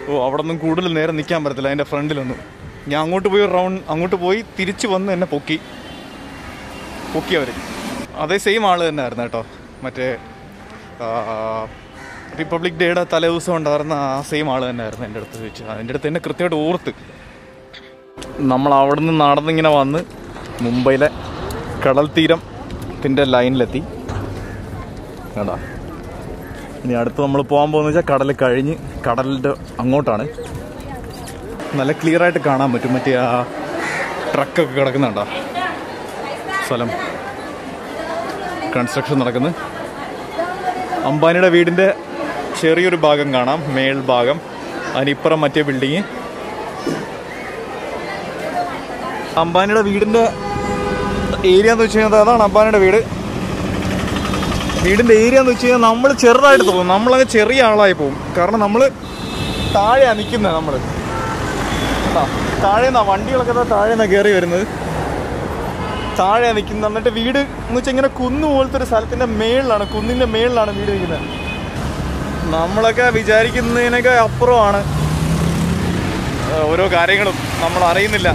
ഓ അവിടെ ഒന്നും കൂടുതൽ നേരം നിൽക്കാൻ പറ്റത്തില്ല അതിൻ്റെ ഫ്രണ്ടിലൊന്നും ഞാൻ അങ്ങോട്ട് പോയി റൗണ്ട് അങ്ങോട്ട് പോയി തിരിച്ച് വന്ന് എന്നെ പൊക്കി പൊക്കി അവർ അതേ സെയിം ആൾ തന്നെ ആയിരുന്നു കേട്ടോ മറ്റേ റിപ്പബ്ലിക് ഡേയുടെ തലേദിവസം ഉണ്ടായിരുന്ന ആ സെയിം ആൾ തന്നെ ആയിരുന്നു എൻ്റെ അടുത്ത് ചോദിച്ചു അതിൻ്റെ അടുത്ത് എന്നെ കൃത്യമായിട്ട് ഓർത്ത് നമ്മൾ അവിടെ നിന്ന് നടന്നിങ്ങനെ വന്ന് മുംബൈയിലെ കടൽ തീരത്തിൻ്റെ ലൈനിലെത്തി കേട്ടാ ഇനി അടുത്ത് നമ്മൾ പോകാൻ പോകുന്ന വെച്ചാൽ കടൽ കഴിഞ്ഞ് കടലിൻ്റെ അങ്ങോട്ടാണ് നല്ല ക്ലിയർ ആയിട്ട് കാണാൻ പറ്റും മറ്റേ ആ ട്രക്കൊക്കെ കിടക്കുന്നുണ്ടോ സ്ഥലം കൺസ്ട്രക്ഷൻ നടക്കുന്നു അംബാനിയുടെ വീടിൻ്റെ ചെറിയൊരു ഭാഗം കാണാം മേൽ ഭാഗം അതിനിപ്പുറം മറ്റേ ബിൽഡിങ് അംബാനിയുടെ വീടിൻ്റെ ഏരിയ എന്ന് വെച്ച് കഴിഞ്ഞാൽ അതാണ് അംബാനിയുടെ വീട് വീടിൻ്റെ ഏരിയ എന്ന് വെച്ച് കഴിഞ്ഞാൽ നമ്മൾ ചെറുതായിട്ട് തോന്നും നമ്മളങ്ങ് ചെറിയ ആളായി പോകും കാരണം നമ്മൾ താഴെയാണ് നിൽക്കുന്നത് നമ്മൾ താഴെ നിന്നാ വണ്ടികളൊക്കെ ദാ താഴെ നിന്നാണ് കയറി വരുന്നത് താഴെ നിൽക്കുന്നത് എന്നിട്ട് വീട് എന്ന് വെച്ചാൽ ഇങ്ങനെ കുന്നു പോലത്തെ ഒരു സ്ഥലത്തിന്റെ മേളിലാണ് കുന്നിന്റെ മേളിലാണ് വീട് നിൽക്കുന്നത് നമ്മളൊക്കെ വിചാരിക്കുന്നതിനൊക്കെ അപ്പുറമാണ് ആ, ഓരോ കാര്യങ്ങളും നമ്മൾ അറിയുന്നില്ല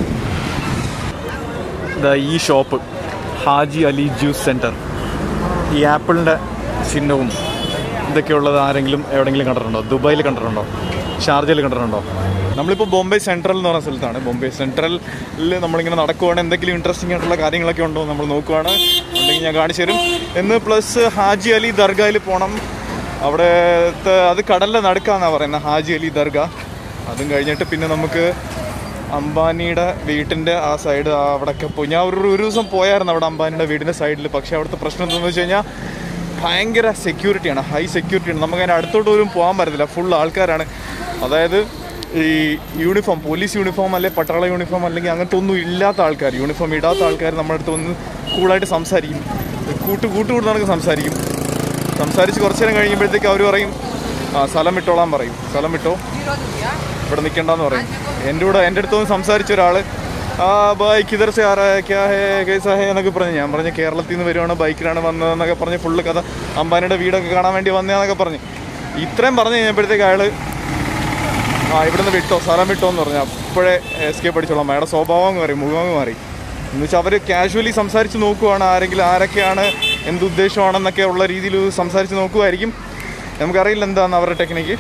ദാ ഈ shop Haji Ali juice centre ഈ ആപ്പിളിന്റെ ചിഹ്നവും ഇതൊക്കെ ഉള്ളത് ആരെങ്കിലും എവിടെയെങ്കിലും കണ്ടിട്ടുണ്ടോ ദുബായിൽ കണ്ടിട്ടുണ്ടോ ഷാർജയിൽ കണ്ടിട്ടുണ്ടോ നമ്മളിപ്പോൾ ബോംബെ സെൻട്രൽ എന്ന് പറഞ്ഞ സ്ഥലത്താണ് ബോംബെ സെൻട്രലിൽ നമ്മളിങ്ങനെ നടക്കുവാണ് എന്തെങ്കിലും ഇൻട്രസ്റ്റിംഗ് ആയിട്ടുള്ള കാര്യങ്ങളൊക്കെ ഉണ്ടോ നമ്മൾ നോക്കുവാണ് ഉണ്ടെങ്കിൽ ഞാൻ കാണിച്ചു തരും എന്ന് പ്ലസ് ഹാജി അലി ദർഗയിൽ പോകണം അവിടെ അത് കടലിലെ നടുക്കാന്നാണ് പറയുന്നത് ഹാജി അലി ദർഗ അതും കഴിഞ്ഞിട്ട് പിന്നെ നമുക്ക് അംബാനിയുടെ വീട്ടിൻ്റെ ആ സൈഡ് അവിടെയൊക്കെ പോയി ഞാൻ ഒരു ഒരു ദിവസം പോയായിരുന്നു അവിടെ അംബാനിയുടെ വീടിൻ്റെ സൈഡിൽ പക്ഷേ അവിടുത്തെ പ്രശ്നം എന്താണെന്ന് വെച്ച് കഴിഞ്ഞാൽ ഭയങ്കര സെക്യൂരിറ്റിയാണ് ഹൈ സെക്യൂരിറ്റിയാണ് നമുക്ക് അതിൻ്റെ അടുത്തോട്ട് പോലും പോകാൻ പറ്റത്തില്ല ഫുൾ ആൾക്കാരാണ് അതായത് ഈ യൂണിഫോം പോലീസ് യൂണിഫോം അല്ലെ പട്ടാള യൂണിഫോം അല്ലെങ്കിൽ അങ്ങനത്തെ ഒന്നും ഇല്ലാത്ത ആൾക്കാർ യൂണിഫോം ഇടാത്ത ആൾക്കാർ നമ്മുടെ അടുത്ത് വന്ന് കൂളായിട്ട് സംസാരിക്കും കൂട്ട് കൂട്ടുകൂട്ട് നടക്ക് സംസാരിക്കും സംസാരിച്ച് കുറച്ച് നേരം കഴിയുമ്പോഴത്തേക്ക് അവർ പറയും ആ സ്ഥലം വിട്ടോളാൻ പറയും സ്ഥലം വിട്ടോ ഇവിടെ നിൽക്കണ്ടെന്ന് പറയും എൻ്റെ കൂടെ എൻ്റെ അടുത്ത് വന്ന് സംസാരിച്ച ഒരാൾ ആ ബൈക്ക് ഇതർ സെ ആ രഹാ ഹൈ, ക്യാ ഹേ കേസാ ഹേ എന്നൊക്കെ പറഞ്ഞു ഞാൻ പറഞ്ഞു കേരളത്തിൽ നിന്ന് വരുവാണ് ബൈക്കിലാണ് വന്നതെന്നൊക്കെ പറഞ്ഞ് ഫുള്ള് കഥ അംബാനിയുടെ വീടൊക്കെ കാണാൻ വേണ്ടി വന്നതെന്നൊക്കെ പറഞ്ഞു ഇത്രയും പറഞ്ഞു കഴിഞ്ഞപ്പോഴത്തേക്ക് അയാൾ ആ ഇവിടുന്ന് വിട്ടോ സ്ഥലം വിട്ടോ എന്ന് പറഞ്ഞു അപ്പോഴേ എസ്കേപ്പ് അടിച്ചോളാം അയാളുടെ സ്വഭാവം മാറി മുഖം മാറി എന്ന് വെച്ചാൽ അവർ കാഷ്വലി സംസാരിച്ച് നോക്കുവാണ് ആരെങ്കിലും ആരൊക്കെയാണ് എന്ത് ഉദ്ദേശമാണെന്നൊക്കെ ഉള്ള രീതിയിൽ സംസാരിച്ച് നോക്കുമായിരിക്കും നമുക്കറിയില്ല എന്താണെന്ന് അവരുടെ ടെക്നിക്ക്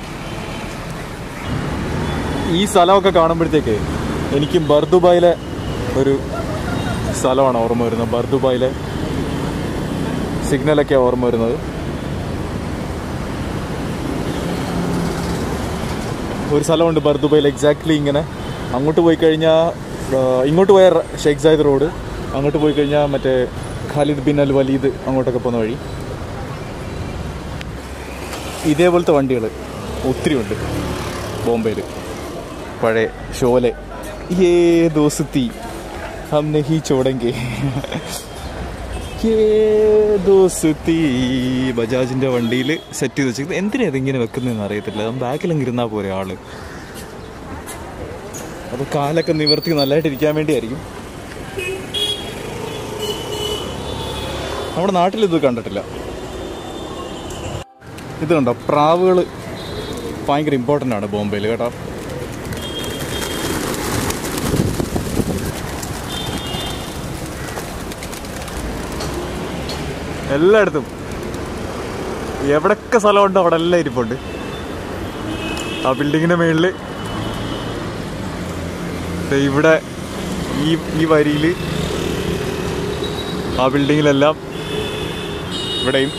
ഈ സ്ഥലമൊക്കെ കാണുമ്പോഴത്തേക്ക് എനിക്ക് ബർദുബായിലെ ഒരു സ്ഥലമാണ് ഓർമ്മ വരുന്നത് ബർദുബായിലെ സിഗ്നലൊക്കെ ഓർമ്മ വരുന്നത് ഒരു സ്ഥലമുണ്ട് ബർദുബൈയിൽ എക്സാക്ട്ലി ഇങ്ങനെ അങ്ങോട്ട് പോയി കഴിഞ്ഞാൽ ഇങ്ങോട്ട് പോയ ഷെയ്ഖ് സായിദ് റോഡ് അങ്ങോട്ട് പോയി കഴിഞ്ഞാൽ മറ്റേ ഖാലിദ് ബിൻ അൽ വലീദ് അങ്ങോട്ടൊക്കെ പോകുന്ന വഴി ഇതേപോലത്തെ വണ്ടികൾ ഒത്തിരി ഉണ്ട് ബോംബെയിൽ പഴയ ഷോലെ ഏ ദോസ്തി ഹം നഹി ചോടെങ്കെ ഏ ദോസ്തി ബജാജിന്റെ വണ്ടിയിൽ സെറ്റ് ചെയ്ത് വെച്ചത് എന്തിനാ ഇതിങ്ങനെ വെക്കുന്നതെന്ന് അറിയത്തില്ല ബാക്കിലങ്ങ് ഇരുന്നാൽ പോരെ ആള് അപ്പൊ കാലൊക്കെ നിവർത്തി നല്ലതായിട്ട് ഇരിക്കാൻ വേണ്ടിയായിരിക്കും നമ്മുടെ നാട്ടിൽ ഇത് കണ്ടിട്ടില്ല ഇത് കണ്ടോ പ്രാവുകൾ ഭയങ്കര ഇമ്പോർട്ടൻ്റ് ആണ് ബോംബെയിൽ കേട്ടോ എല്ലായിടത്തും എവിടൊക്കെ സ്ഥലമുണ്ടോ അവിടെ എല്ലാം ഇരിപ്പുണ്ട് ആ ബിൽഡിങ്ങിന്റെ മേളിൽ ഇവിടെ ഈ ഈ വരിയിൽ ആ ബിൽഡിങ്ങിലെല്ലാം ഇവിടെയും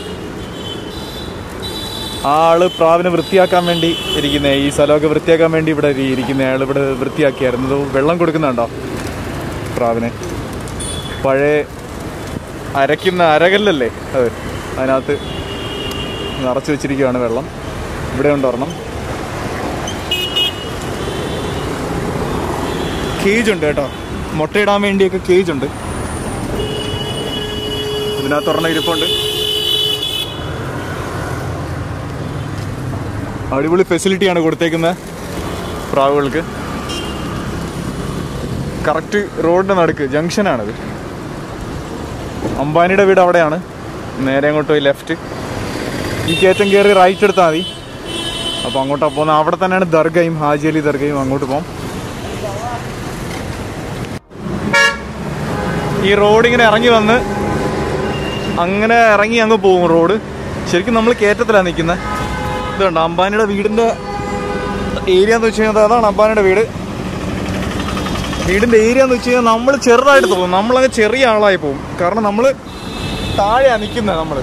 ആ ആള് പ്രാവിനെ വൃത്തിയാക്കാൻ വേണ്ടി ഇരിക്കുന്ന ഈ സ്ഥലമൊക്കെ വൃത്തിയാക്കാൻ വേണ്ടി ഇവിടെ ഇരിക്കുന്ന ആൾ ഇവിടെ വൃത്തിയാക്കിയായിരുന്നു ഇത് വെള്ളം കൊടുക്കുന്നുണ്ടോ പ്രാവിനെ പഴയ അരയ്ക്കുന്ന അരകല്ലല്ലേ അത് അതിനകത്ത് നിറച്ച് വെച്ചിരിക്കുകയാണ് വെള്ളം ഇവിടെ ഉണ്ട് ഒരെണ്ണം കേജ് ഉണ്ട് കേട്ടോ മുട്ടയിടാൻ വേണ്ടിയൊക്കെ കേജ് ഉണ്ട് ഇതിനകത്ത് ഒരെണ്ണം ഇരിപ്പുണ്ട് അടിപൊളി ഫെസിലിറ്റിയാണ് കൊടുത്തേക്കുന്നത് പ്രാവുകൾക്ക് കറക്റ്റ് റോഡിന്റെ നടുക്ക് ജംഗ്ഷനാണിത് അംബാനിയുടെ വീട് അവിടെയാണ് നേരെ അങ്ങോട്ട് പോയി ലെഫ്റ്റ് ഈ കയറ്റം കയറി റൈറ്റ് എടുത്താൽ മതി അപ്പോൾ അങ്ങോട്ടാണ് പോകുന്നത് അവിടെ തന്നെയാണ് ദർഗയും ഹാജി അലി ദർഗയും അങ്ങോട്ട് പോകാം ഈ റോഡ് ഇങ്ങനെ ഇറങ്ങി വന്ന് അങ്ങനെ ഇറങ്ങി അങ്ങ് പോകും റോഡ് ശരിക്കും നമ്മൾ കയറ്റത്തിലാണ് നിൽക്കുന്നത് ഇതുണ്ട് അംബാനിയുടെ വീടിൻ്റെ ഏരിയ എന്ന് വെച്ച് കഴിഞ്ഞാൽ അതാണ് അംബാനിയുടെ വീട് വീടിൻ്റെ ഏരിയ എന്ന് വെച്ച് കഴിഞ്ഞാൽ നമ്മൾ ചെറുതായിട്ട് തോന്നും നമ്മളങ്ങ് ചെറിയ ആളായി പോകും കാരണം നമ്മൾ താഴെയാണ് നിൽക്കുന്നത് നമ്മൾ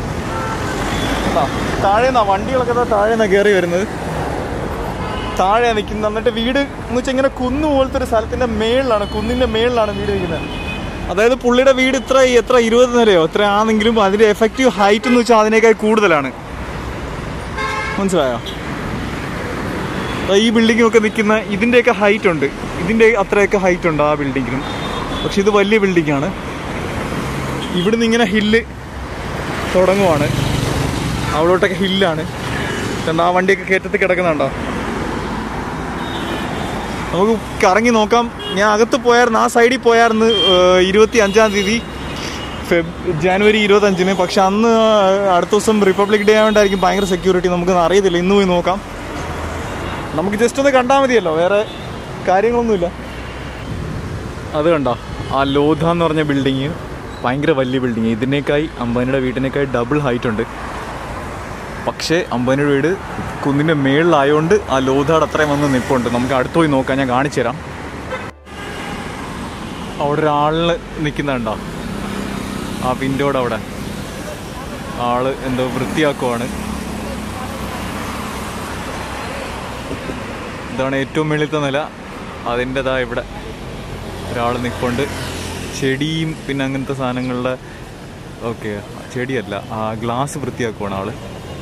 താഴെ നിന്നാ വണ്ടികളൊക്കെ ദാ താഴെ നിന്നാണ് കയറി വരുന്നത് താഴെയാണ് നിൽക്കുന്നത് എന്നിട്ട് വീട് എന്ന് വെച്ചാൽ ഇങ്ങനെ കുന്നു പോലത്തെ ഒരു സ്ഥലത്തിൻ്റെ മേളിലാണ് കുന്നിൻ്റെ മേളിലാണ് വീട് നിൽക്കുന്നത് അതായത് പുള്ളിയുടെ വീട് ഇത്ര എത്ര ഇരുപത് നിലയോ എത്ര ആണെങ്കിലും അതിന്റെ എഫക്റ്റീവ് ഹൈറ്റ് എന്ന് വെച്ചാൽ അതിനേക്കാൾ കൂടുതലാണ് മനസ്സിലായോ ദാ ഈ ബിൽഡിംഗും ഒക്കെ നിൽക്കുന്ന ഇതിൻ്റെയൊക്കെ ഹൈറ്റ് ഉണ്ട് ഇതിൻ്റെ അത്രയൊക്കെ ഹൈറ്റ് ഉണ്ട് ആ ബിൽഡിങ്ങിനും പക്ഷെ ഇത് വലിയ ബിൽഡിംഗ് ആണ് ഇവിടുന്ന് ഇങ്ങനെ ഹില്ല് തുടങ്ങുവാണ് അവിടോട്ടൊക്കെ ഹില്ലാണ് കണ്ടോ ആ വണ്ടിയൊക്കെ കയറ്റത്തിൽ കിടക്കുന്നുണ്ടോ നമുക്ക് കറങ്ങി നോക്കാം ഞാൻ അകത്ത് പോയായിരുന്നു ആ സൈഡിൽ പോയായിരുന്നു ഏഹ്, ഇരുപത്തി അഞ്ചാം തീയതി ഫെബ് ജാനുവരി ഇരുപത്തഞ്ചിന് പക്ഷെ അന്ന് അടുത്ത ദിവസം റിപ്പബ്ലിക് ഡേ ആയതുകൊണ്ടായിരിക്കും ഭയങ്കര സെക്യൂരിറ്റി നമുക്കൊന്നും അറിയത്തില്ല ഇന്ന് പോയി നോക്കാം നമുക്ക് ജസ്റ്റ് ഒന്ന് കണ്ടാൽ മതിയല്ലോ വേറെ കാര്യങ്ങളൊന്നുമില്ല അത് കണ്ടോ ആ ലോധ എന്ന് പറഞ്ഞ ബിൽഡിങ് ഭയങ്കര വലിയ ബിൽഡിങ് ഇതിനേക്കായി അംബാനിയുടെ വീട്ടിനേക്കായി ഡബിൾ ഹൈറ്റ് ഉണ്ട് പക്ഷേ അംബാനിയുടെ വീട് കുന്നിൻ്റെ മേളിലായതുകൊണ്ട് ആ ലോധാട് അത്രയും വന്ന് നിൽപ്പുണ്ട് നമുക്ക് അടുത്ത് പോയി നോക്കാം ഞാൻ കാണിച്ചു തരാം അവിടെ ഒരാളിന് നിൽക്കുന്നുണ്ടോ ആ വിൻഡോയുടെ അവിടെ ആള് എന്തോ വൃത്തിയാക്കുവാണ് ഇതാണ് ഏറ്റവും മേളിലത്തെ നില അതിൻ്റെതാ ഇവിടെ ഒരാൾ നിൽപ്പുണ്ട് ചെടിയും പിന്നെ അങ്ങനത്തെ സാധനങ്ങളുടെ ഓക്കെ ചെടിയല്ല ആ ഗ്ലാസ് വൃത്തിയാക്കുവാണ് ആള്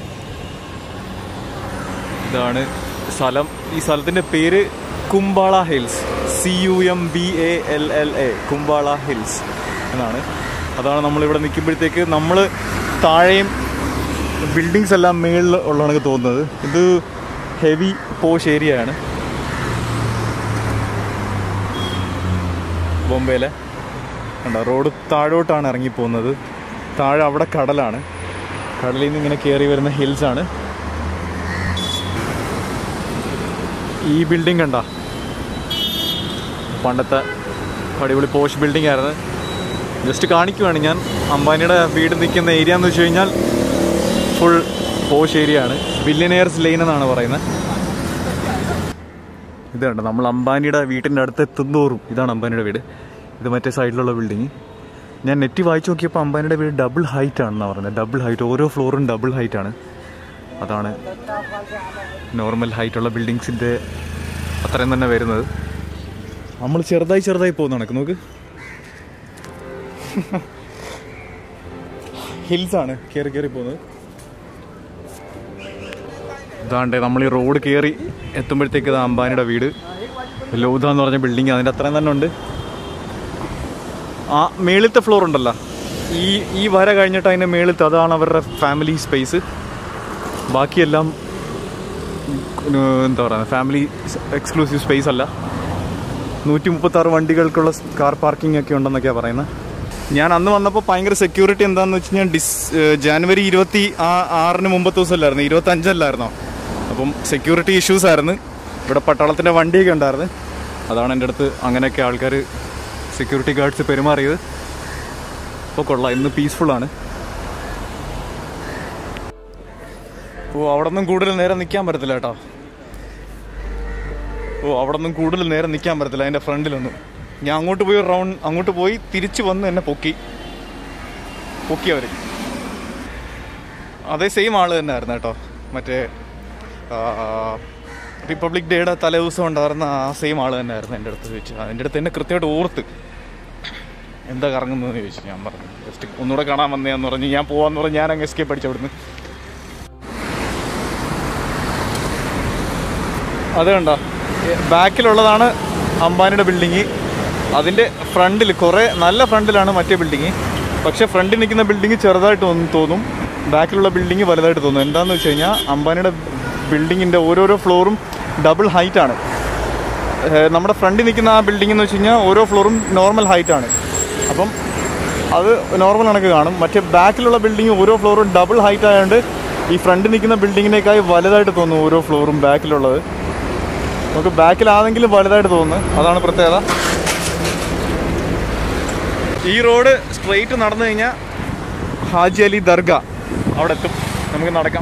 ഇതാണ് സ്ഥലം ഈ സ്ഥലത്തിൻ്റെ പേര് Cumballa hills C U M B A L L A Cumballa hills എന്നാണ് അതാണ് നമ്മളിവിടെ നിൽക്കുമ്പോഴത്തേക്ക് നമ്മൾ താഴെയും ബിൽഡിങ്സ് എല്ലാം മേളിൽ ഉള്ളതാണ് തോന്നുന്നത് ഇത് ഹെവി പോഷ് ഏരിയ ആണ് ബോംബെയിലെ കണ്ടോ റോഡ് താഴോട്ടാണ് ഇറങ്ങിപ്പോകുന്നത് താഴെ അവിടെ കടലാണ് കടലിൽ നിന്ന് ഇങ്ങനെ കയറി വരുന്ന ഹിൽസാണ് ഈ ബിൽഡിംഗ് കണ്ട പണ്ടത്തെ അടിപൊളി പോഷ് ബിൽഡിംഗ് ആയിരുന്നു ജസ്റ്റ് കാണിക്കുവാണ് ഞാൻ അംബാനിയുടെ വീട് നിൽക്കുന്ന ഏരിയ എന്ന് വെച്ച് കഴിഞ്ഞാൽ ഫുൾ പോഷ് ഏരിയ ആണ് ബില്യനെയർസ് ലൈൻ എന്നാണ് പറയുന്നത് ഇത് കണ്ടോ നമ്മൾ അംബാനിയുടെ വീട്ടിൻ്റെ അടുത്ത് എത്തുന്നോറും ഇതാണ് അംബാനിയുടെ വീട് ഇത് മറ്റേ സൈഡിലുള്ള ബിൽഡിങ് ഞാൻ നെറ്റ് വായിച്ചു നോക്കിയപ്പോൾ അംബാനിയുടെ വീട് ഡബിൾ ഹൈറ്റ് ആണെന്നാണ് പറയുന്നത് ഡബിൾ ഹൈറ്റ് ഓരോ ഫ്ലോറും ഡബിൾ ഹൈറ്റ് ആണ് അതാണ് നോർമൽ ഹൈറ്റുള്ള ബിൽഡിങ്സിൻ്റെ അത്രയും തന്നെ വരുന്നത് നമ്മൾ ചെറുതായി ചെറുതായി പോകുന്ന കണക്ക് നോക്ക് ഹിൽസാണ് കയറി കയറി പോകുന്നത് ഇതാണ്ടേ നമ്മൾ ഈ റോഡ് കയറി എത്തുമ്പോഴത്തേക്ക് ഇത് അംബാനിയുടെ വീട് ലൗധ എന്ന് പറഞ്ഞ ബിൽഡിങ് അതിൻ്റെ അത്രയും തന്നെ ഉണ്ട് ആ മേളിലത്തെ ഫ്ലോർ ഉണ്ടല്ലോ ഈ ഈ വര കഴിഞ്ഞിട്ട് അതിൻ്റെ മേളിലത്തെ അതാണ് അവരുടെ ഫാമിലി സ്പേസ് ബാക്കിയെല്ലാം ഉം, എന്താ പറയുക ഫാമിലി എക്സ്ക്ലൂസീവ് സ്പേസ് അല്ല നൂറ്റി മുപ്പത്താറ് വണ്ടികൾക്കുള്ള കാർ പാർക്കിംഗ് ഒക്കെ ഉണ്ടെന്നൊക്കെയാണ് പറയുന്നത് ഞാൻ അന്ന് വന്നപ്പോൾ ഭയങ്കര സെക്യൂരിറ്റി എന്താണെന്ന് വെച്ച് കഴിഞ്ഞാൽ ഡിസ് ഏഹ് ജാനുവരി ഇരുപത്തി ആ ആറിന് മുമ്പത്തെ ദിവസമല്ലായിരുന്നു ഇരുപത്തി അഞ്ചല്ലായിരുന്നോ അപ്പം സെക്യൂരിറ്റി ഇഷ്യൂസ് ആയിരുന്നു ഇവിടെ പട്ടാളത്തിൻ്റെ വണ്ടിയൊക്കെ ഉണ്ടായിരുന്നു അതാണ് എൻ്റെ അടുത്ത് അങ്ങനെയൊക്കെ ആൾക്കാർ സെക്യൂരിറ്റി ഗാർഡ്സ് പെരുമാറിയത് അപ്പോൾ കൊള്ളാം ഇന്ന് പീസ്ഫുള്ളാണ് ഓ അവിടെ നിന്നും കൂടുതൽ നേരം നിൽക്കാൻ പറ്റത്തില്ല കേട്ടോ ഓ അവിടെ നിന്നും കൂടുതൽ നേരം നിൽക്കാൻ പറ്റത്തില്ല അതിൻ്റെ ഫ്രണ്ടിലൊന്നും ഞാൻ അങ്ങോട്ട് പോയി റൗണ്ട് അങ്ങോട്ട് പോയി തിരിച്ചു വന്ന് എന്നെ പൊക്കി പൊക്കി അവർ അതേ സെയിം ആള് തന്നെ ആയിരുന്നു കേട്ടോ മറ്റേ റിപ്പബ്ലിക് ഡേയുടെ തലേ ദിവസം ഉണ്ടായിരുന്ന ആ സെയിം ആള് തന്നെ ആയിരുന്നു എൻ്റെ അടുത്ത് ചോദിച്ചു അതിൻ്റെ അടുത്ത് എന്നെ കൃത്യമായിട്ട് ഓർത്ത് എന്താ കറങ്ങുന്നതെന്ന് ചോദിച്ചു ഞാൻ പറഞ്ഞു ജസ്റ്റ് ഒന്നുകൂടെ കാണാൻ വന്നേന്ന് പറഞ്ഞ് ഞാൻ പോവാന്ന് പറഞ്ഞ് ഞാൻ അങ്ങ് എസ്കേപ്പ് അടിച്ചു അവിടുന്ന് അത് കണ്ടോ ബാക്കിലുള്ളതാണ് അംബാനിയുടെ ബിൽഡിങ് അതിൻ്റെ ഫ്രണ്ടിൽ കുറേ നല്ല ഫ്രണ്ടിലാണ് മറ്റേ ബിൽഡിങ് പക്ഷേ ഫ്രണ്ടിൽ നിൽക്കുന്ന ബിൽഡിങ് ചെറുതായിട്ട് ഒന്ന് തോന്നും ബാക്കിലുള്ള ബിൽഡിങ് വലുതായിട്ട് തോന്നും എന്താണെന്ന് വെച്ച് കഴിഞ്ഞാൽ അംബാനിയുടെ ബിൽഡിങ്ങിൻ്റെ ഓരോരോ ഫ്ലോറും ഡബിൾ ഹൈറ്റ് ആണ് ഏഹ് നമ്മുടെ ഫ്രണ്ടിൽ നിൽക്കുന്ന ആ ബിൽഡിംഗ് എന്ന് വെച്ച് കഴിഞ്ഞാൽ ഓരോ ഫ്ലോറും നോർമൽ ഹൈറ്റ് ആണ് അപ്പം അത് നോർമൽ കണക്ക് കാണും മറ്റേ ബാക്കിലുള്ള ബിൽഡിംഗ് ഓരോ ഫ്ലോറും ഡബിൾ ഹൈറ്റ് ആയതുകൊണ്ട് ഈ ഫ്രണ്ട് നിൽക്കുന്ന ബിൽഡിങ്ങിനേക്കായി വലുതായിട്ട് തോന്നുന്നു ഓരോ ഫ്ലോറും ബാക്കിലുള്ളത് നമുക്ക് ബാക്കിലാണെങ്കിലും വലുതായിട്ട് തോന്നുന്നു അതാണ് പ്രത്യേകത ഈ റോഡ് സ്ട്രെയിറ്റ് നടന്നു കഴിഞ്ഞാൽ ഹാജി അലി ദർഗ അവിടെ എത്തും നമുക്ക് നടക്കാം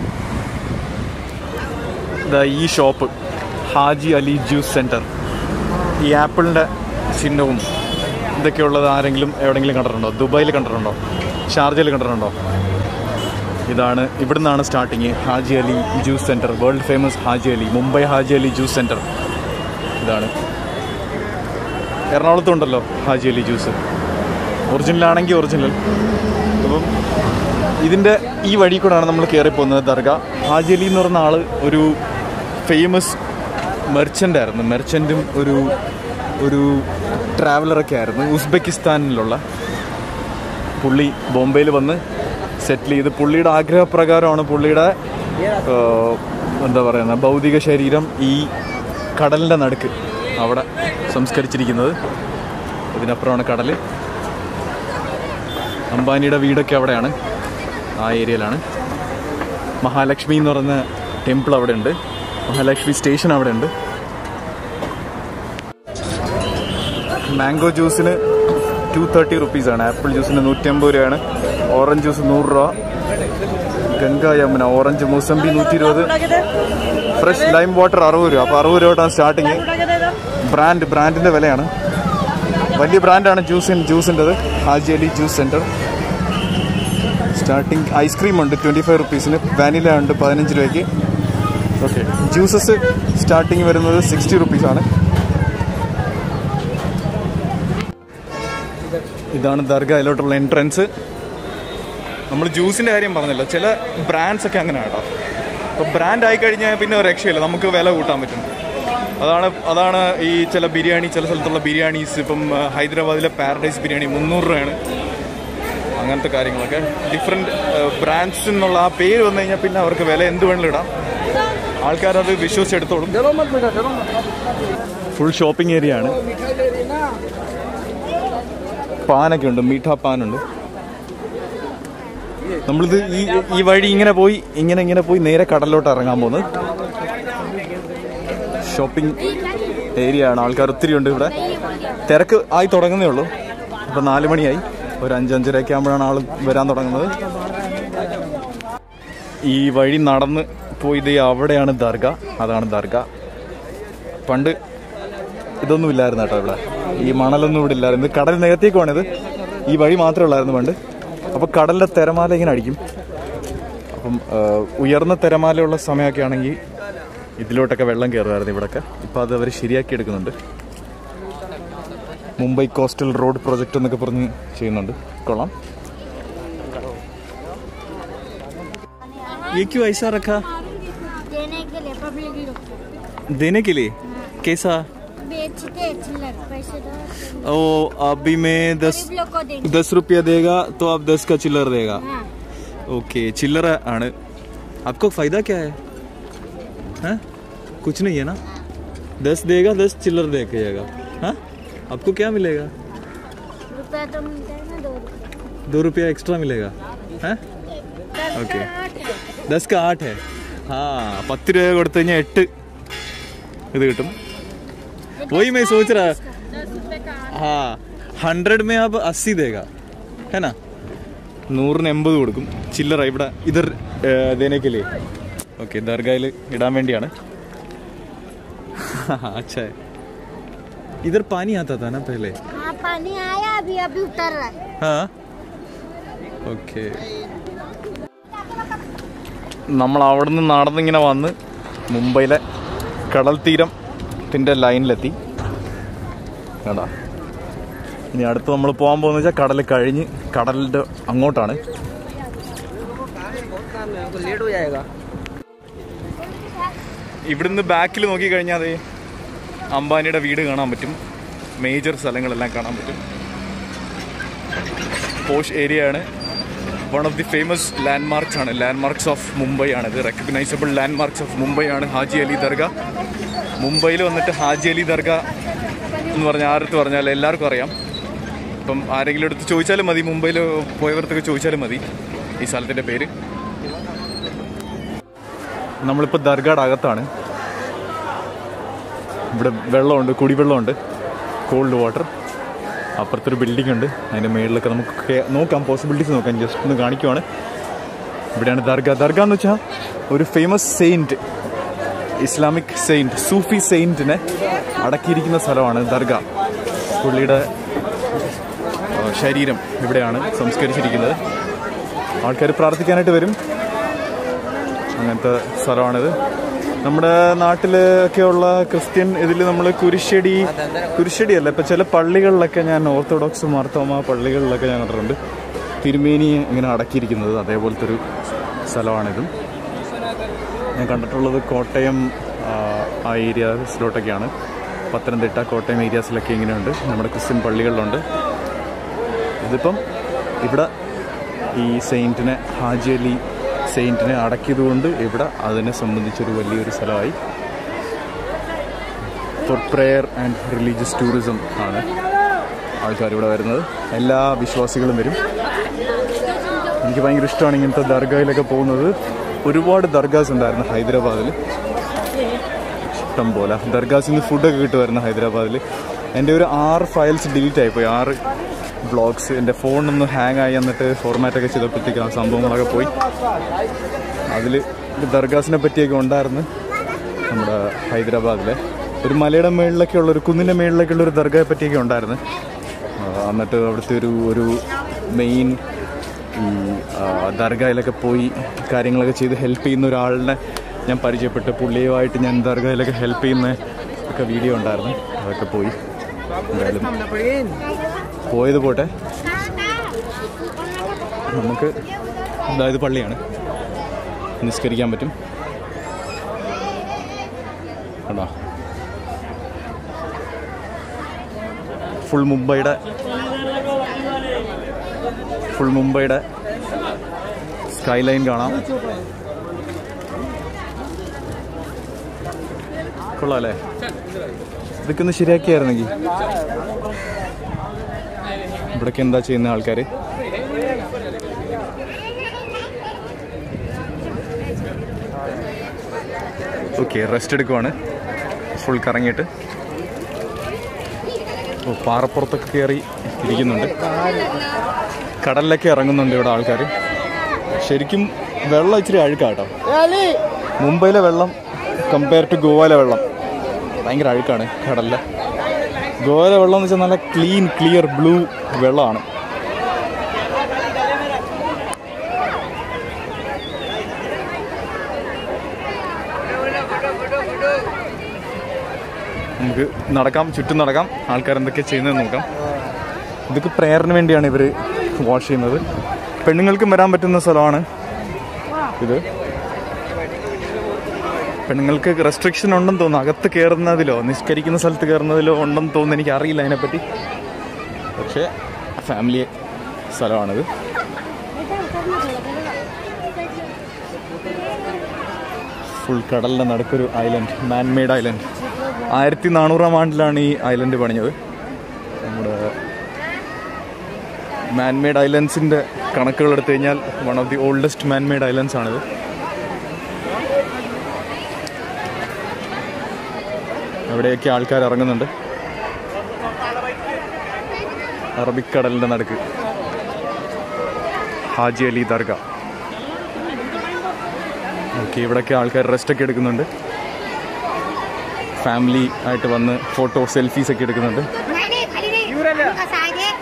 ദാ ഈ shop Haji Ali juice centre ഈ ആപ്പിളിൻ്റെ ചിഹ്നവും ഇതൊക്കെയുള്ളത് ആരെങ്കിലും എവിടെയെങ്കിലും കണ്ടിട്ടുണ്ടോ ദുബായിൽ കണ്ടിട്ടുണ്ടോ ഷാർജയിൽ കണ്ടിട്ടുണ്ടോ ഇതാണ് ഇവിടുന്നാണ് starting Haji Ali juice centre world famous Haji Ali Mumbai Haji Ali juice centre ഇതാണ് എറണാകുളത്തുണ്ടല്ലോ ഹാജി അലി ജ്യൂസ് ഒറിജിനൽ ആണെങ്കിൽ ഒറിജിനൽ അപ്പം ഇതിൻ്റെ ഈ വഴി കൂടെയാണ് നമ്മൾ കയറി പോകുന്നത് ദർഗ ഹാജി അലി എന്ന് പറഞ്ഞ ആൾ ഒരു ഫേമസ് മെർച്ചൻ്റ് ആയിരുന്നു മെർച്ചൻറ്റും ഒരു ഒരു ട്രാവലറൊക്കെ ആയിരുന്നു ഉസ്ബെക്കിസ്ഥാനിലുള്ള പുള്ളി ബോംബെയിൽ വന്ന് സെറ്റിൽ ചെയ്ത് പുള്ളിയുടെ ആഗ്രഹപ്രകാരമാണ് പുള്ളിയുടെ ഏഹ്, എന്താ പറയുന്ന ഭൗതിക ശരീരം ഈ കടലിൻ്റെ നടുക്ക് അവിടെ സംസ്കരിച്ചിരിക്കുന്നത് ഇതിനപ്പുറമാണ് കടൽ അംബാനിയുടെ വീടൊക്കെ അവിടെയാണ് ആ ഏരിയയിലാണ് മഹാലക്ഷ്മി എന്ന് പറയുന്ന ടെമ്പിൾ അവിടെ ഉണ്ട് മഹാലക്ഷ്മി സ്റ്റേഷൻ അവിടെ ഉണ്ട് മാംഗോ ജ്യൂസിന് ടു തേർട്ടി റുപ്പീസാണ് ആപ്പിൾ ജ്യൂസിന് നൂറ്റമ്പത് രൂപയാണ് ഓറഞ്ച് ജ്യൂസ് നൂറ് രൂപ ഗംഗ യമുന ഓറഞ്ച് മൂസമ്പി നൂറ്റി ഇരുപത് ഫ്രഷ് ലൈം വാട്ടർ അറുപത് രൂപ അപ്പോൾ അറുപത് രൂപ സ്റ്റാർട്ടിങ് ബ്രാൻഡ് ബ്രാൻഡിൻ്റെ വിലയാണ് വലിയ ബ്രാൻഡാണ് ജ്യൂസിൻ ജ്യൂസിൻ്റെത് Haji Ali juice centre starting ice cream ഉണ്ട് ട്വൻറ്റി ഫൈവ് റുപ്പീസിന് വാനില ഉണ്ട് പതിനഞ്ച് രൂപയ്ക്ക് ഓക്കെ ജ്യൂസസ് സ്റ്റാർട്ടിങ് വരുന്നത് സിക്സ്റ്റി റുപ്പീസാണ് ഇതാണ് ദർഗയിലോട്ടുള്ള എൻട്രൻസ് നമ്മൾ ജ്യൂസിൻ്റെ കാര്യം പറഞ്ഞല്ലോ ചില ബ്രാൻഡ്സ് ഒക്കെ അങ്ങനെ കേട്ടോ അപ്പോൾ ബ്രാൻഡ് ആയി കഴിഞ്ഞാൽ പിന്നെ ഒരു രക്ഷയില്ല നമുക്ക് വില കൂട്ടാൻ പറ്റും അതാണ് അതാണ് ഈ ചില ബിരിയാണി ചില സ്ഥലത്തുള്ള ബിരിയാണീസ് ഇപ്പം ആ, ഹൈദരാബാദിലെ പാരഡൈസ് ബിരിയാണി മുന്നൂറ് രൂപയാണ് അങ്ങനത്തെ കാര്യങ്ങളൊക്കെ ഡിഫറെൻറ്റ് ബ്രാൻഡ്സ് എന്നുള്ള ആ പേര് വന്നു കഴിഞ്ഞാൽ പിന്നെ അവർക്ക് വില എന്ത് വേണമെങ്കിലും ഇടാം ആൾക്കാരത് വിശ്വസിച്ചെടുത്തോളും ഫുൾ ഷോപ്പിംഗ് ഏരിയ ആണ് പാനൊക്കെ ഉണ്ട് മീഠ പാനുണ്ട് നമ്മളിത് ഈ ഈ വഴി ഇങ്ങനെ പോയി ഇങ്ങനെ ഇങ്ങനെ പോയി നേരെ കടലിലോട്ട് ഇറങ്ങാൻ പോകുന്നത് ഷോപ്പിംഗ് ഏരിയ ആണ് ആൾക്കാർ ഒത്തിരി ഉണ്ട് ഇവിടെ തിരക്ക് ആയി തുടങ്ങുന്നേ ഉള്ളൂ ഇപ്പൊ നാല് മണിയായി ഒരു അഞ്ചഞ്ചരയൊക്കെ ആകുമ്പോഴാണ് ആൾ വരാൻ തുടങ്ങുന്നത് ഈ വഴി നടന്ന് പോയത് അവിടെയാണ് ദർഗ അതാണ് ദർഗ പണ്ട് ഇതൊന്നും ഇല്ലായിരുന്നു കേട്ടോ ഇവിടെ ഈ മണലൊന്നും ഇവിടെ ഇല്ലായിരുന്നു ഇത് കടൽ നികത്തേക്കുവാണിത് ഈ വഴി മാത്രമേ ഉള്ളായിരുന്നു പണ്ട് അപ്പോൾ കടലിന്റെ തിരമാല ഇങ്ങനെ അടിക്കും അപ്പം ആ, ഉയർന്ന തിരമാലയുള്ള സമയമൊക്കെ ആണെങ്കിൽ ഇതിലോട്ടൊക്കെ വെള്ളം കയറുമായിരുന്നു ഇവിടെയൊക്കെ ഇപ്പം അത് അവർ ശരിയാക്കി എടുക്കുന്നുണ്ട് മുംബൈ കോസ്റ്റൽ റോഡ് പ്രൊജക്റ്റ് എന്നൊക്കെ പറഞ്ഞ് ചെയ്യുന്നുണ്ട് കൊള്ളാം ये क्यों ऐसा रखा देने के लिए पब्लिक लोग को। देने के लिए कैसा बेचते हैं चिल्लर पैसे दो ओ अभी मैं दस गरीब लोग को देंगे दस रुपया देगा तो आप दस का चिल्लर देगा हाँ ओके चिल्लर ആണ് आपको फायदा क्या है हैं कुछ नहीं है ना दस देगा दस चिल्लर दे के जाएगा हाँ आपको क्या मिलेगा रुपया तो मिलता है ना दो रुपये दो रुपया एक्स्ट्रा मिलेगा हैं दस ओके। का आठ है ദസ് കാ ആട്ട് ഹേ ഹാ പത്ത് രൂപ കൊടുത്തു കഴിഞ്ഞാൽ എട്ട് ഇത് കിട്ടും वही मैं सोच रहा दस रुपये का आठ हाँ हंड्रेड में अब अस्सी देगा है ना നൂറിന് എൺപത് കൊടുക്കും ചില്ലറ ഇവിടെ ഇതർ ദേനേക്കല്ലേ ഓക്കെ ദർഗയിൽ ഇടാൻ വേണ്ടിയാണ് अच्छा है इधर पानी आता था ना पहले हाँ पानी आया अभी अभी उतर रहा है हाँ ഓക്കെ നമ്മൾ അവിടെ നിന്ന് നടന്നിങ്ങനെ വന്ന് മുംബൈയിലെ കടൽ തീരത്തിൻ്റെ ലൈനിലെത്തി കണ്ടാ ഇനി അടുത്ത് നമ്മൾ പോകാൻ പോകുന്ന വെച്ചാൽ കടൽ കഴിഞ്ഞ് കടലിൻ്റെ അങ്ങോട്ടാണ് लेट हो जाएगा ഇവിടുന്ന് ബാക്കിൽ നോക്കിക്കഴിഞ്ഞാൽ അതെ അംബാനിയുടെ വീട് കാണാൻ പറ്റും മേജർ സ്ഥലങ്ങളെല്ലാം കാണാൻ പറ്റും പോഷ് ഏരിയ ആണ് one of the famous landmarks ആണ് ലാൻഡ് മാർക്സ് ഓഫ് മുംബൈ ആണ് ഇത് recognisable landmarks of Mumbai ആണ് ഹാജി അലി ദർഗ മുംബൈയിൽ വന്നിട്ട് ഹാജി അലി ദർഗ എന്ന് പറഞ്ഞാൽ ആരടുത്ത് പറഞ്ഞാൽ എല്ലാവർക്കും അറിയാം ഇപ്പം ആരെങ്കിലും എടുത്ത് ചോദിച്ചാലും മതി മുംബൈയിൽ പോയവർക്കൊക്കെ ചോദിച്ചാലും മതി ഈ സ്ഥലത്തിൻ്റെ പേര് നമ്മളിപ്പോൾ ദർഗാഡ് അകത്താണ് ഇവിടെ വെള്ളമുണ്ട് കുടിവെള്ളമുണ്ട് കോൾഡ് വാട്ടർ അപ്പുറത്തൊരു ബിൽഡിംഗ് ഉണ്ട് അതിൻ്റെ മുകളിലൊക്കെ നമുക്ക് കേ- നോക്കാം പോസിബിലിറ്റീസ് നോക്കാം ജസ്റ്റ് ഒന്ന് കാണിക്കുവാണ് ഇവിടെയാണ് ദർഗ ദർഗ എന്ന് വെച്ചാൽ ഒരു ഫേമസ് സെയിൻറ്റ് ഇസ്ലാമിക് സെയിൻറ്റ് സൂഫി സെയിൻറ്റിനെ അടക്കിയിരിക്കുന്ന സ്ഥലമാണ് ദർഗ പുള്ളിയുടെ ആ, ശരീരം ഇവിടെയാണ് സംസ്കരിച്ചിരിക്കുന്നത് ആൾക്കാർ പ്രാർത്ഥിക്കാനായിട്ട് വരും അങ്ങനത്തെ സ്ഥലമാണിത് നമ്മുടെ നാട്ടിലൊക്കെ ഉള്ള ക്രിസ്ത്യൻ ഇതിൽ നമ്മൾ കുരിശടി കുരിശടി അല്ല ഇപ്പം ചില പള്ളികളിലൊക്കെ ഞാൻ ഓർത്തഡോക്സ് മാർത്തോമ പള്ളികളിലൊക്കെ ഞാൻ കണ്ടിട്ടുണ്ട് തിരുമേനി ഇങ്ങനെ അടക്കിയിരിക്കുന്നത് അതേപോലത്തെ ഒരു സ്ഥലമാണിതും ഞാൻ കണ്ടിട്ടുള്ളത് കോട്ടയം ആ, ആ ഏരിയാസിലോട്ടൊക്കെയാണ് പത്തനംതിട്ട കോട്ടയം ഏരിയാസിലൊക്കെ ഇങ്ങനെയുണ്ട് നമ്മുടെ ക്രിസ്ത്യൻ പള്ളികളിലുണ്ട് ഇതിപ്പം ഇവിടെ ഈ സെയിൻറ്റിനെ ഹാജി അലി സെയിൻറ്റിനെ അടക്കിയതുകൊണ്ട് ഇവിടെ അതിനെ സംബന്ധിച്ചൊരു വലിയൊരു സ്ഥലമായി for prayer and religious tourism ആണ് ആൾക്കാർ ഇവിടെ വരുന്നത് എല്ലാ വിശ്വാസികളും വരും എനിക്ക് ഭയങ്കര ഇഷ്ടമാണ് ഇങ്ങനത്തെ ദർഗയിലൊക്കെ പോകുന്നത് ഒരുപാട് ദർഗാസ് ഉണ്ടായിരുന്നു ഹൈദരാബാദിൽ ഇഷ്ടം പോലെ ദർഗാസിൽ നിന്ന് ഫുഡൊക്കെ കിട്ടുമായിരുന്നു ഹൈദരാബാദിൽ എൻ്റെ ഒരു ആറ് ഫയൽസ് ഡിലീറ്റ് ആയിപ്പോയി ആറ് ബ്ലോഗ്സ് എൻ്റെ ഫോണൊന്ന് ഹാങ് ആയി എന്നിട്ട് ഫോർമാറ്റൊക്കെ ചെയ്തപ്പോഴത്തേക്ക് ആ സംഭവങ്ങളൊക്കെ പോയി അതിൽ ദർഗാസിനെ പറ്റിയൊക്കെ ഉണ്ടായിരുന്നു നമ്മുടെ ഹൈദരാബാദിലെ ഒരു മലയുടെ മേളിലൊക്കെ ഉള്ള ഒരു കുന്നിൻ്റെ മേളിലൊക്കെ ഉള്ള ഒരു ദർഗയെ പറ്റിയൊക്കെ ഉണ്ടായിരുന്നു ആ, എന്നിട്ട് അവിടുത്തെ ഒരു ഒരു മെയിൻ ഈ ആ, ദർഗയിലൊക്കെ പോയി കാര്യങ്ങളൊക്കെ ചെയ്ത് ഹെൽപ്പ് ചെയ്യുന്ന ഒരാളിനെ ഞാൻ പരിചയപ്പെട്ട് പുള്ളിയുമായിട്ട് ഞാൻ ദർഗയിലൊക്കെ ഹെൽപ്പ് ചെയ്യുന്ന ഒക്കെ വീഡിയോ ഉണ്ടായിരുന്നു അതൊക്കെ പോയി എന്തായാലും പോയത് പോട്ടെ നമുക്ക് അതായത് പള്ളിയാണ് നിസ്കരിക്കാൻ പറ്റും കണ്ടോ ഫുൾ മുംബൈയുടെ ഫുൾ മുംബൈയുടെ സ്കൈ ലൈൻ കാണാം കൊള്ളാം അല്ലേ ഇതൊക്കെ ഒന്ന് ശരിയാക്കിയായിരുന്നെങ്കിൽ ഇവിടൊക്കെ എന്താ ചെയ്യുന്ന ആൾക്കാർ ഓക്കെ റെസ്റ്റ് എടുക്കുവാണ് ഫുൾ കറങ്ങിയിട്ട് ഓ പാറപ്പുറത്തൊക്കെ കയറി ഇരിക്കുന്നുണ്ട് കടലിലൊക്കെ ഇറങ്ങുന്നുണ്ട് ഇവിടെ ആൾക്കാർ ശരിക്കും വെള്ളം ഇച്ചിരി അഴുക്കാട്ടോ മുംബൈയിലെ വെള്ളം കമ്പയർ ടു ഗോവയിലെ വെള്ളം ഭയങ്കര അഴുക്കാണ് കടലിലെ ഗോവയിലെ വെള്ളം എന്ന് വെച്ചാൽ നല്ല ക്ലീൻ ക്ലിയർ ബ്ലൂ വെള്ളമാണ് നമുക്ക് നടക്കാം ചുറ്റും നടക്കാം ആൾക്കാർ എന്തൊക്കെ ചെയ്യുന്നത് നോക്കാം ഇതൊക്കെ പ്രെയറിന് വേണ്ടിയാണ് ഇവർ വാഷ് ചെയ്യുന്നത് പെണ്ണുങ്ങൾക്കും വരാൻ പറ്റുന്ന സ്ഥലമാണ് ഇത് പെണ്ണുങ്ങൾക്ക് റെസ്ട്രിക്ഷൻ ഉണ്ടെന്ന് തോന്നുന്നു അകത്ത് കയറുന്നതിലോ നിഷ്കരിക്കുന്ന സ്ഥലത്ത് കയറുന്നതിലോ ഉണ്ടെന്ന് തോന്നുന്നു എനിക്ക് അറിയില്ല അതിനെപ്പറ്റി പക്ഷേ ഫാമിലി സ്ഥലമാണിത് ഫുൾ കടലിൻ്റെ നടുക്കൊരു ഐലൻഡ് മാൻമെയ്ഡ് ഐലൻഡ് ആയിരത്തി നാനൂറാം ആണ്ടിലാണ് ഈ ഐലൻഡ് പണിഞ്ഞത് നമ്മുടെ മാൻമെയ്ഡ് ഐലൻഡ്സിൻ്റെ കണക്കുകൾ എടുത്തു കഴിഞ്ഞാൽ one of the oldest manmade islands ആണിത് അവിടെയൊക്കെ ആൾക്കാർ ഇറങ്ങുന്നുണ്ട് അറബിക്കടലിൻ്റെ നടുക്ക് ഹാജി അലി ദർഗ ഓക്കെ ഇവിടെയൊക്കെ ആൾക്കാർ റെസ്റ്റ് ഒക്കെ എടുക്കുന്നുണ്ട് ഫാമിലി ആയിട്ട് വന്ന് ഫോട്ടോ സെൽഫീസ് ഒക്കെ എടുക്കുന്നുണ്ട് खाली नहीं कसं आहे ते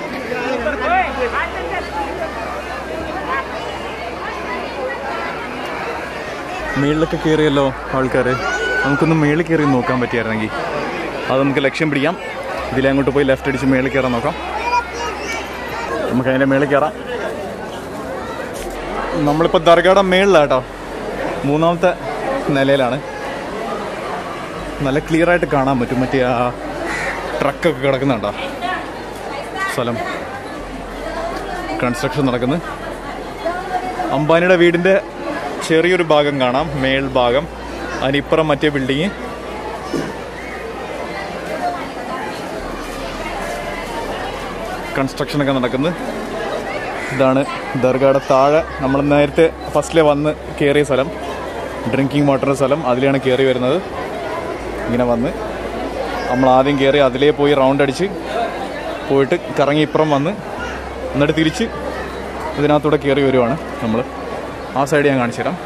മേളിലൊക്കെ കയറിയല്ലോ ആൾക്കാർ നമുക്കൊന്ന് മേളിൽ കയറി നോക്കാൻ പറ്റിയായിരുന്നെങ്കിൽ അത് നമുക്ക് ലക്ഷ്യം പിടിക്കാം ഇതിലെ അങ്ങോട്ട് പോയി ലെഫ്റ്റ് അടിച്ച് മേളിൽ കയറാൻ നോക്കാം നമുക്ക് അതിൻ്റെ മേളിൽ കയറാം നമ്മളിപ്പോൾ ദർഗയുടെ മേളിലാണ് കേട്ടോ മൂന്നാമത്തെ നിലയിലാണ് നല്ല ക്ലിയർ ആയിട്ട് കാണാൻ പറ്റും മറ്റേ ആ ട്രക്കൊക്കെ കിടക്കുന്നുണ്ടോ സ്ഥലം കൺസ്ട്രക്ഷൻ നടക്കുന്നത് അംബാനിയുടെ വീടിൻ്റെ ചെറിയൊരു ഭാഗം കാണാം മേൽ ഭാഗം അതിനിപ്പുറം മറ്റേ ബിൽഡിങ് കൺസ്ട്രക്ഷനൊക്കെ നടക്കുന്നത് ഇതാണ് ദർഗയുടെ താഴെ നമ്മൾ നേരത്തെ ഫസ്റ്റിലെ വന്ന് കയറിയ സ്ഥലം ഡ്രിങ്കിങ് വാട്ടറിൻ്റെ സ്ഥലം അതിലാണ് കയറി വരുന്നത് ഇങ്ങനെ വന്ന് നമ്മൾ ആദ്യം കയറി അതിലേ പോയി റൗണ്ട് അടിച്ച് പോയിട്ട് കറങ്ങി ഇപ്പുറം വന്ന് എന്നിട്ട് തിരിച്ച് ഇതിനകത്തൂടെ കയറി വരുവാണ് നമ്മൾ ആ സൈഡ് ഞാൻ കാണിച്ചു തരാം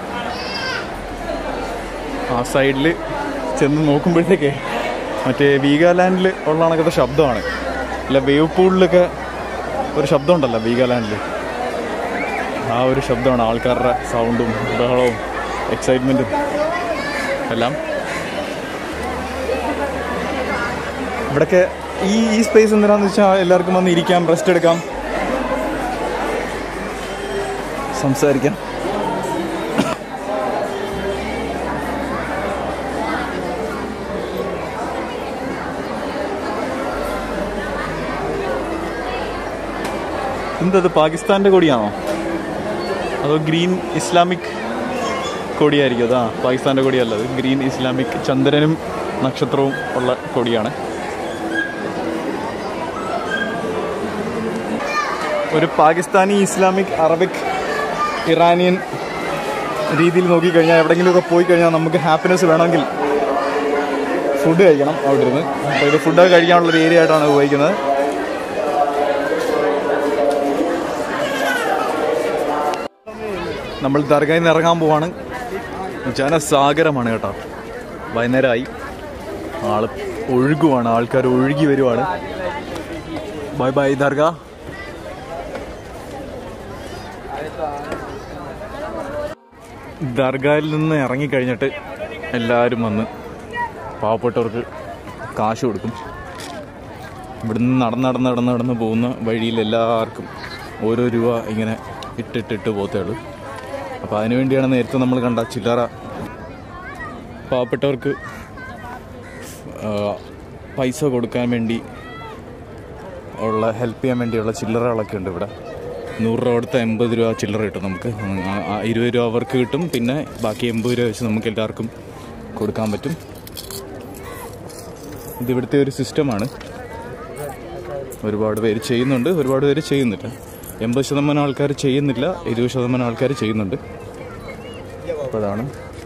ആ സൈഡിൽ ചെന്ന് നോക്കുമ്പോഴത്തേക്കേ മറ്റേ വീഗാലാൻഡിൽ ഉള്ള കണക്കത്തെ ശബ്ദമാണ് അല്ല വേവ് പൂളിലൊക്കെ ഒരു ശബ്ദമുണ്ടല്ലോ വീഗാലാൻഡിൽ ആ ഒരു ശബ്ദമാണ് ആൾക്കാരുടെ സൗണ്ടും ബഹളവും എക്സൈറ്റ്മെൻറ്റും എല്ലാം ഇവിടൊക്കെ ഈ ഈ സ്പേസ് എന്തിനാന്ന് വെച്ചാൽ എല്ലാവർക്കും വന്ന് ഇരിക്കാം റെസ്റ്റ് എടുക്കാം സംസാരിക്കാം എന്തത് പാകിസ്ഥാന്റെ കൊടിയാണോ അതോ ഗ്രീൻ ഇസ്ലാമിക് കൊടിയായിരിക്കും അതാ പാകിസ്ഥാന്റെ കൊടിയല്ല അത് ഗ്രീൻ ഇസ്ലാമിക് ചന്ദ്രനും നക്ഷത്രവും ഉള്ള കൊടിയാണ് ഒരു പാകിസ്ഥാനി ഇസ്ലാമിക് അറബിക് ഇറാനിയൻ രീതിയിൽ നോക്കിക്കഴിഞ്ഞാൽ എവിടെയെങ്കിലുമൊക്കെ പോയി കഴിഞ്ഞാൽ നമുക്ക് ഹാപ്പിനെസ് വേണമെങ്കിൽ ഫുഡ് കഴിക്കണം അവിടെ ഇരുന്ന് അപ്പോൾ ഇത് ഫുഡ് കഴിക്കാനുള്ളൊരു ഏരിയ ആയിട്ടാണ് ഉപയോഗിക്കുന്നത് നമ്മൾ ദർഗയിൽ നിന്ന് ഇറങ്ങാൻ പോവാണ് ജനസാഗരമാണ് കേട്ടോ വൈകുന്നേരമായി ആള് ഒഴുകുവാണ് ആൾക്കാർ ഒഴുകി വരുവാണ് ബൈ ബൈ ദർഗ ദർഗയിൽ നിന്ന് ഇറങ്ങിക്കഴിഞ്ഞിട്ട് എല്ലാവരും വന്ന് പാവപ്പെട്ടവർക്ക് കാശ് കൊടുക്കും ഇവിടുന്ന് നടന്ന് നടന്ന് നടന്ന് നടന്ന് പോകുന്ന വഴിയിൽ എല്ലാവർക്കും ഓരോ രൂപ ഇങ്ങനെ ഇട്ടിട്ടിട്ട് പോത്തേ ഉള്ളൂ അപ്പോൾ അതിനുവേണ്ടിയാണ് നേരത്തെ നമ്മൾ കണ്ട ചില്ലറ പാവപ്പെട്ടവർക്ക് ആ, പൈസ കൊടുക്കാൻ വേണ്ടി ഉള്ള ഹെൽപ്പ് ചെയ്യാൻ വേണ്ടിയുള്ള ചില്ലറകളൊക്കെ ഉണ്ട് ഇവിടെ നൂറ് രൂപ കൊടുത്ത എൺപത് രൂപ ചില്ലറ കിട്ടും നമുക്ക് ആ- ആ ഇരുപത് രൂപ അവർക്ക് കിട്ടും പിന്നെ ബാക്കി എൺപത് രൂപ വെച്ച് നമുക്ക് എല്ലാവർക്കും കൊടുക്കാൻ പറ്റും ഇത് ഇവിടുത്തെ ഒരു സിസ്റ്റമാണ് ഒരുപാട് പേര് ചെയ്യുന്നുണ്ട് ഒരുപാട് പേര് ചെയ്യുന്നില്ല എൺപത് ശതമാനം ആൾക്കാർ ചെയ്യുന്നില്ല ഇരുപത് ശതമാനം ആൾക്കാർ ചെയ്യുന്നുണ്ട് അപ്പോൾ അതാണ്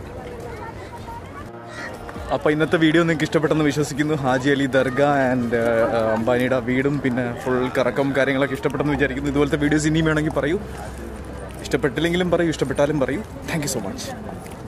അപ്പോൾ ഇന്നത്തെ വീഡിയോ നിങ്ങൾക്ക് ഇഷ്ടപ്പെട്ടെന്ന് വിശ്വസിക്കുന്നു ഹാജി അലി ദർഗ ആൻഡ് അംബാനിയുടെ വീടും പിന്നെ ഫുൾ കറക്കം കാര്യങ്ങളൊക്കെ ഇഷ്ടപ്പെട്ടെന്ന് വിചാരിക്കുന്നു ഇതുപോലത്തെ വീഡിയോസ് ഇനിയും വേണമെങ്കിൽ പറയൂ ഇഷ്ടപ്പെട്ടില്ലെങ്കിലും പറയൂ ഇഷ്ടപ്പെട്ടാലും പറയൂ താങ്ക് യു സോ മച്ച്